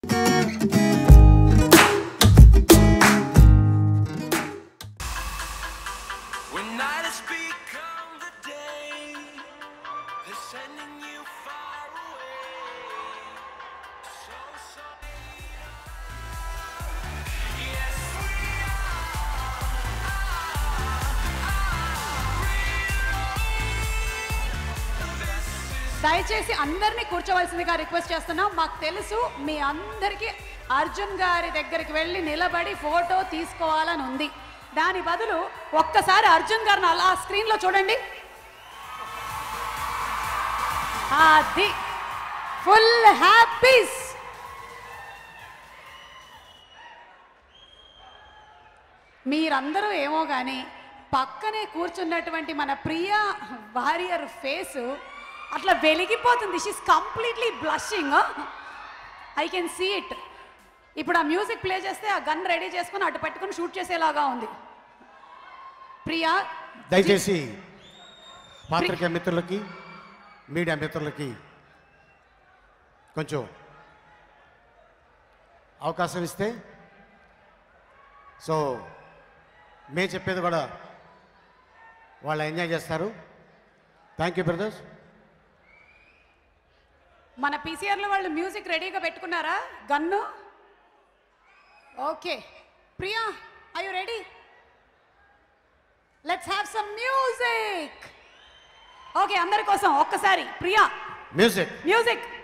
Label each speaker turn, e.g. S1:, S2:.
S1: When night has become the day, they're sending you far away. So sorry. Yes, we
S2: దయచేసి అందరినీ కూర్చోవలసిందిగా request చేస్తున్నాం మాకు తెలుసు మీ అందరికీ అర్జున్ గారి దగ్గరికి వెళ్ళి నిలబడి ఫోటో తీసుకోవాలని ఉంది దాని బదులు ఒక్కసారి అర్జున్ గారిని అలా స్క్రీన్లో చూడండి అది ఫుల్ హ్యాపీస్ మీరందరూ ఏమో కానీ పక్కనే కూర్చున్నటువంటి మన ప్రియ వారియర్ ఫేసు అట్లా వెలిగిపోతుంది she's completely blushing I can see it ఇప్పుడు ఆ మ్యూజిక్ ప్లే చేస్తే ఆ గన్ రెడీ చేసుకుని అటు పెట్టుకుని షూట్ చేసేలాగా ఉంది ప్రియా
S3: దయచేసి పాత్రికేయ మిత్రులకి మీడియా మిత్రులకి కొంచెం అవకాశం ఇస్తే సో మేము చెప్పేది కూడా వాళ్ళు ఎంజాయ్ చేస్తారు థ్యాంక్ యూ బ్రదర్స్
S2: మన పీసీఆర్లో వాళ్ళు మ్యూజిక్ రెడీగా పెట్టుకున్నారా గన్ను okay Priya I you ready let's have some music okay అందరి కోసం ఒక్కసారి ప్రియా
S3: మ్యూజిక్
S2: మ్యూజిక్